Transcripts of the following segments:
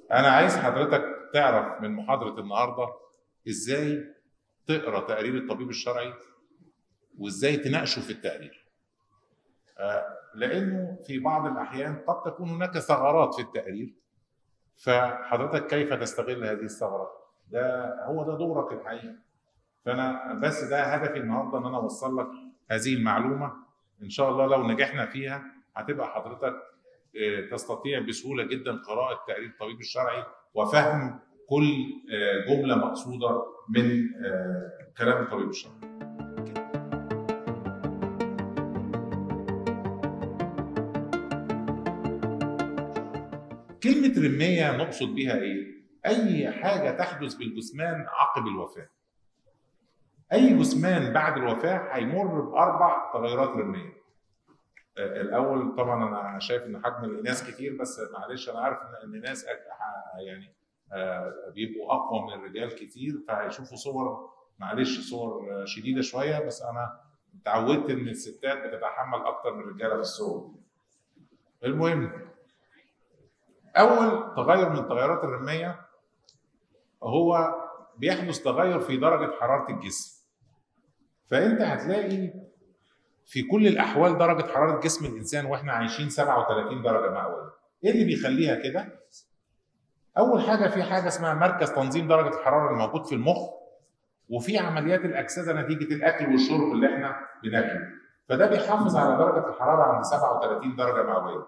انا عايز حضرتك تعرف من محاضره النهارده ازاي تقرا تقرير الطبيب الشرعي وازاي تناقشه في التقرير آه، لانه في بعض الاحيان قد تكون هناك ثغرات في التقرير فحضرتك كيف تستغل هذه الثغرات ده هو ده دورك الحقيقي فانا بس ده هدفي النهارده ان انا اوصل لك هذه المعلومه ان شاء الله لو نجحنا فيها هتبقى حضرتك آه، تستطيع بسهوله جدا قراءه تقرير الطبيب الشرعي وفهم كل آه، جمله مقصوده من آه، كلام الطبيب الشرعي كلمة رمية نقصد بها إيه؟ أي حاجة تحدث بالجثمان عقب الوفاة. أي جثمان بعد الوفاة هيمر بأربع تغيرات رمية. آه، الأول طبعا أنا شايف إن حجم الإناث كتير بس معلش أنا عارف إن إن الناس يعني آه، بيبقوا أقوى من الرجال كتير فهيشوفوا صور معلش صور آه، شديدة شوية بس أنا اتعودت إن الستات بتتحمل أكتر من الرجالة في الصور. المهم اول تغير من التغيرات الرميه هو بيحدث تغير في درجه حراره الجسم فانت هتلاقي في كل الاحوال درجه حراره جسم الانسان واحنا عايشين 37 درجه مئويه ايه اللي بيخليها كده اول حاجه في حاجه اسمها مركز تنظيم درجه الحراره الموجود في المخ وفي عمليات الاكسده نتيجه الاكل والشرب اللي احنا بناكله فده بيحافظ على درجه الحراره عند 37 درجه مئويه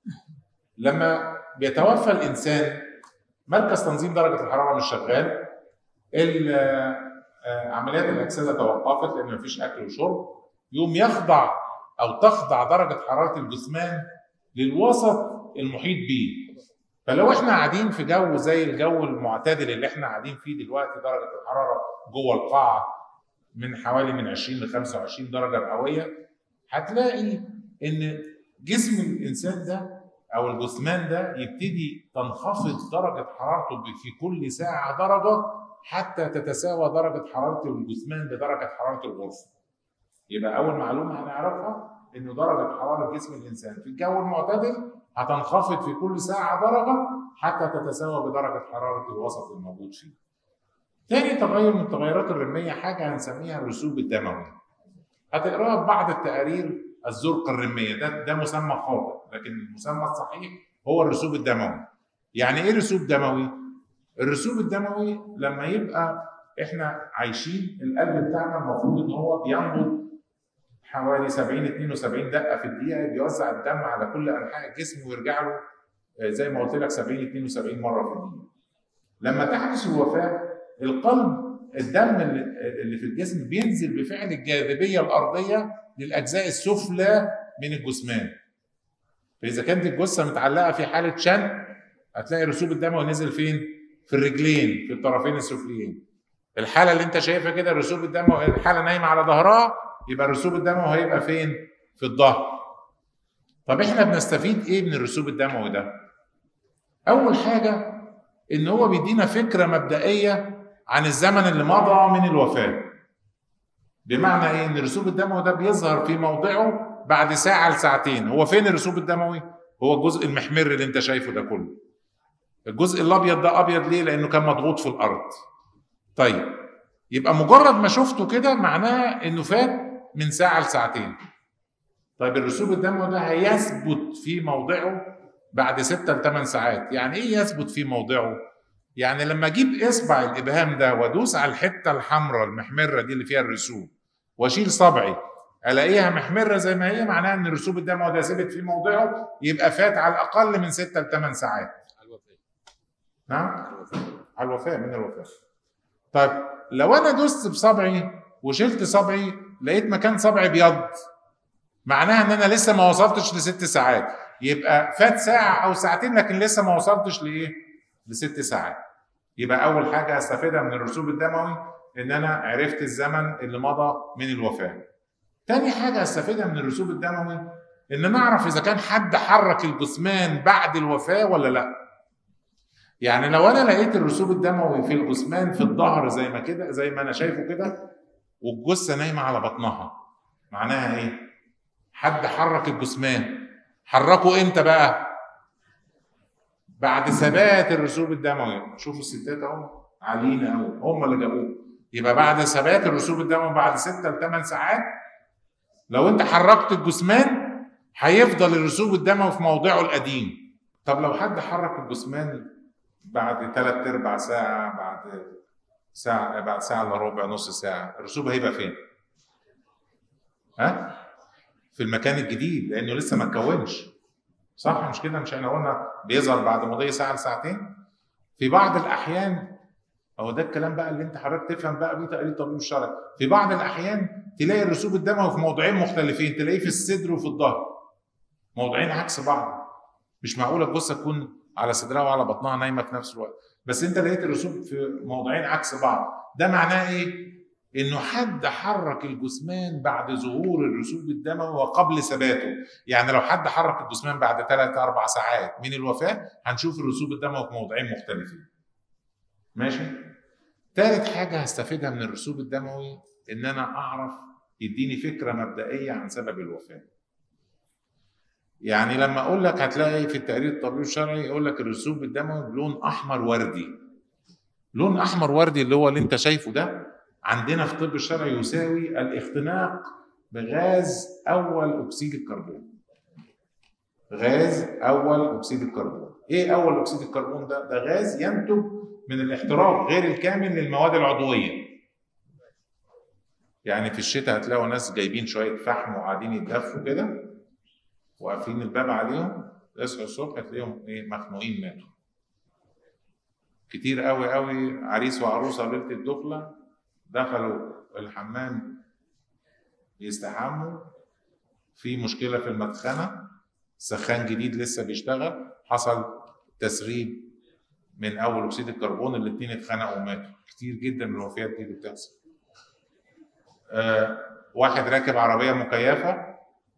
لما بيتوفى الانسان مركز تنظيم درجه الحراره مش شغال ال- آه، عمليات الاكسده توقفت لان مفيش اكل وشرب يوم يخضع او تخضع درجه حراره الجثمان للوسط المحيط بيه فلو احنا قاعدين في جو زي الجو المعتدل اللي احنا قاعدين فيه دلوقتي درجه الحراره جوه القاعه من حوالي من 20 ل 25 درجه مئويه هتلاقي ان جسم الانسان ده او الجثمان ده يبتدي تنخفض درجه حرارته ب- في كل ساعه درجه حتى تتساوى درجه حراره الجثمان بدرجه حراره الغرفه. يبقى اول معلومه هنعرفها ان درجه حراره جسم الانسان في الجو المعتدل هتنخفض في كل ساعه درجه حتى تتساوى بدرجه حراره الوسط الموجود فيه. تاني تغير من التغيرات الرميه حاجه هنسميها الرسوب الدموي. هتقراها في بعض التقارير الزرقة الرمية ده ده مسمى خاطئ لكن المسمى الصحيح هو الرسوب الدموي يعني ايه رسوب دموي الرسوب الدموي لما يبقى احنا عايشين القلب بتاعنا المفروض ان هو بينبض حوالي 70 72 دقه في الدقيقه بيوزع الدم على كل انحاء الجسم ويرجع له آه، زي ما قلت لك 70 72 مره في الدقيقه لما تحدث الوفاه القلب الدم اللي اللي في الجسم بينزل بفعل الجاذبيه الارضيه للاجزاء السفلى من الجثمان فاذا كانت الجثه متعلقه في حاله شن هتلاقي رسوب الدموي نزل فين في الرجلين في الطرفين السفليين الحاله اللي انت شايفها كده الرسوب الدموي الحاله نايمه على ظهرها يبقى الرسوب الدموي هيبقى فين في الظهر طب احنا بنستفيد ايه من الرسوب الدموي ده اول حاجه ان هو بيدينا فكره مبدئيه عن الزمن اللي مضى من الوفاه بمعنى ايه ان الرسوب الدموي ده بيظهر في موضعه بعد ساعه لساعتين هو فين الرسوب الدموي هو الجزء المحمر اللي انت شايفه ده كله الجزء الابيض ده ابيض ليه لانه كان مضغوط في الارض طيب يبقى مجرد ما شفته كده معناها انه فات من ساعه لساعتين طيب الرسوب الدموي ده هيثبت في موضعه بعد 6 ل 8 ساعات يعني ايه يثبت في موضعه يعني لما اجيب اصبع الابهام ده وادوس على الحته الحمراء المحمره دي اللي فيها الرسوب واشيل صبعي الاقيها محمره زي ما هي معناها ان الرسوب الدموي ده ثبت في موضعه يبقى فات على الاقل من 6 ل 8 ساعات نعم على الوفاه من الوفاه طيب لو انا دوست بصبعي وشلت صبعي لقيت مكان صبعي بيض معناها ان انا لسه ما وصلتش لست ساعات يبقى فات ساعه او ساعتين لكن لسه ما وصلتش لايه لست ساعات يبقى اول حاجه استفيدها من الرسوب الدموي ان انا عرفت الزمن اللي مضى من الوفاه تاني حاجه استفيدها من الرسوب الدموي ان انا اعرف اذا كان حد حرك الجثمان بعد الوفاه ولا لا يعني لو انا لقيت الرسوب الدموي في الجثمان في الظهر زي ما كده زي ما انا شايفه كده والجثه نايمه على بطنها معناها ايه حد حرك الجثمان حركه امتى بقى بعد ثبات الرسوب الدموي شوفوا الستات اهو عاليين قوي هم اللي جابوه يبقى بعد ثبات الرسوب الدموي بعد 6 ل 8 ساعات لو انت حركت الجثمان هيفضل الرسوب الدموي في موضعه القديم طب لو حد حرك الجثمان بعد ثلاث ارباع ساعه بعد ساعه بعد ساعه الا ربع نص ساعه الرسوب هيبقى فين؟ ها؟ في المكان الجديد لانه لسه ما اتكونش صح مش كده مش احنا قلنا بيظهر بعد مضي ساعه لساعتين في بعض الاحيان هو ده الكلام بقى اللي انت حضرتك تفهم بقى بيه تقرير الطبيب الشرعي في بعض الاحيان تلاقي الرسوب الدموي في موضعين مختلفين تلاقيه في الصدر وفي الظهر موضعين عكس بعض مش معقوله الجثه تكون على صدرها وعلى بطنها نايمه في نفس الوقت بس انت لقيت الرسوب في موضعين عكس بعض ده معناه ايه انه حد حرك الجثمان بعد ظهور الرسوب الدموي وقبل ثباته يعني لو حد حرك الجثمان بعد 3 4 ساعات من الوفاه هنشوف الرسوب الدموي في موضعين مختلفين ماشي ثالث حاجه هستفيدها من الرسوب الدموي ان انا اعرف يديني فكره مبدئيه عن سبب الوفاه يعني لما اقول لك هتلاقي في التقرير الطبيب الشرعي يقول لك الرسوب الدموي بلون احمر وردي لون احمر وردي اللي هو اللي انت شايفه ده عندنا في الطب الشرعي يساوي الاختناق بغاز اول اكسيد الكربون غاز اول اكسيد الكربون ايه اول اكسيد الكربون ده ده غاز ينتج من الاحتراق غير الكامل للمواد العضويه يعني في الشتاء هتلاقوا ناس جايبين شويه فحم وقاعدين يتدفوا كده وقافلين الباب عليهم يصحوا الصبح تلاقيهم ايه مخنوقين ماتوا كتير قوي قوي عريس وعروسه ليله الدخله دخلوا الحمام يستحموا في مشكله في المدخنه سخان جديد لسه بيشتغل حصل تسريب من اول اكسيد الكربون الاثنين اتخنقوا وماتوا كتير جدا من الوفيات دي اللي بتحصل آه واحد راكب عربيه مكيفه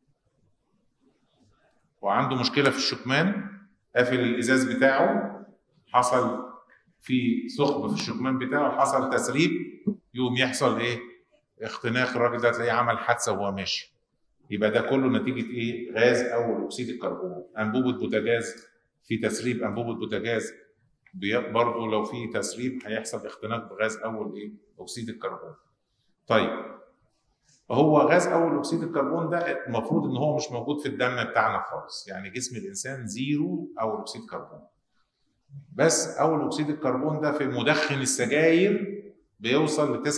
وعنده مشكله في الشكمان قافل الازاز بتاعه حصل في ثقب في الشكمان بتاعه حصل تسريب يقوم يحصل ايه؟ اختناق الراجل ده تلاقيه عمل حادثه وهو ماشي يبقى ده كله نتيجه ايه؟ غاز اول اكسيد الكربون انبوبه بوتاجاز في تسريب انبوبه بوتاجاز برضه لو في تسريب هيحصل اختناق بغاز اول ايه؟ اكسيد الكربون. طيب هو غاز اول اكسيد الكربون ده المفروض ان هو مش موجود في الدم بتاعنا خالص يعني جسم الانسان زيرو اول اكسيد كربون بس اول اكسيد الكربون ده في مدخن السجاير بيوصل ل 9% 9%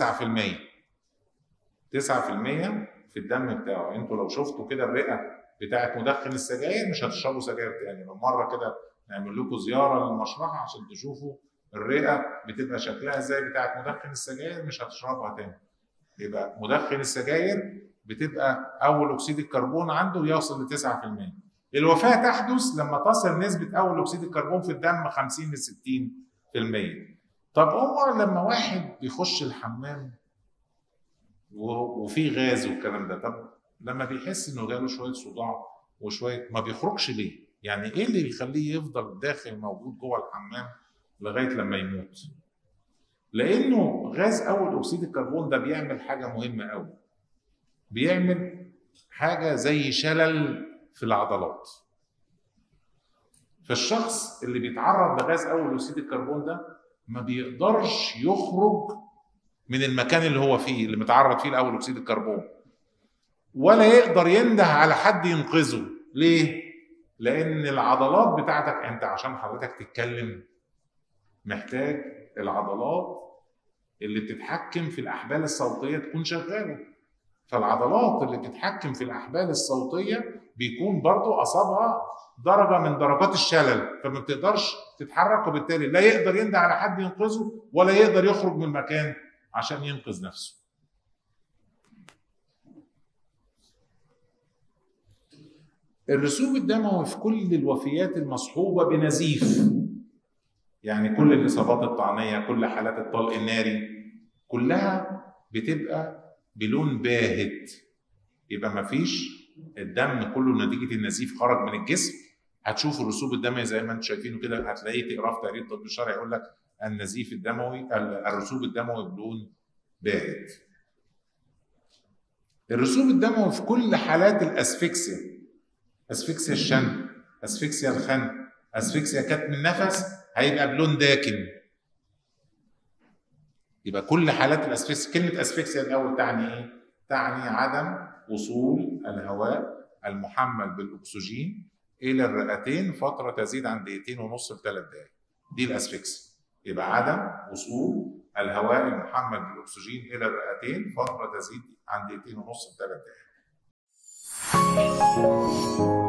في الدم بتاعه انتوا لو شفتوا كده الرئه بتاعت مدخن السجاير مش هتشربوا سجاير تاني لو مره كده نعمل لكم زياره للمشرحه عشان تشوفوا الرئه بتبقى شكلها ازاي بتاعت مدخن السجاير مش هتشربها تاني يبقى مدخن السجاير بتبقى اول اكسيد الكربون عنده يوصل ل 9% الوفاه تحدث لما تصل نسبه اول اكسيد الكربون في الدم 50 ل 60% طب هو لما واحد بيخش الحمام وفي غاز والكلام ده طب لما بيحس انه جاله شويه صداع وشويه ما بيخرجش ليه؟ يعني ايه اللي بيخليه يفضل داخل موجود جوه الحمام لغايه لما يموت؟ لانه غاز اول اكسيد الكربون ده بيعمل حاجه مهمه قوي بيعمل حاجه زي شلل في العضلات فالشخص اللي بيتعرض لغاز اول اكسيد الكربون ده ما بيقدرش يخرج من المكان اللي هو فيه اللي متعرض فيه لاول اكسيد الكربون ولا يقدر ينده على حد ينقذه ليه لان العضلات بتاعتك انت عشان حضرتك تتكلم محتاج العضلات اللي بتتحكم في الاحبال الصوتيه تكون شغاله فالعضلات اللي بتتحكم في الاحبال الصوتيه بيكون برضو اصابها درجه من درجات الشلل فما بتقدرش تتحرك وبالتالي لا يقدر يندى على حد ينقذه ولا يقدر يخرج من المكان عشان ينقذ نفسه الرسوب الدموي في كل الوفيات المصحوبه بنزيف يعني كل الاصابات الطعنيه كل حالات الطلق الناري كلها بتبقى بلون باهت يبقى ما فيش الدم كله نتيجه النزيف خرج من الجسم هتشوف الرسوب الدموي زي ما انتم شايفينه كده هتلاقيه تقراه في تقرير الطب الشرعي يقول لك النزيف الدموي الرسوب الدموي بلون باهت الرسوب الدموي في كل حالات الاسفكسيا اسفكسيا الشن اسفكسيا الخن اسفكسيا كتم النفس هيبقى بلون داكن يبقى كل حالات الاسفكسيا كلمه اسفكسيا الاول تعني ايه تعني عدم وصول الهواء المحمل بالاكسجين الى الرئتين فتره تزيد عن دقيقتين ونص لثلاث دقائق دي الاسفكسيا يبقى عدم وصول الهواء المحمل بالاكسجين الى الرئتين فتره تزيد عن دقيقتين ونص لثلاث دقائق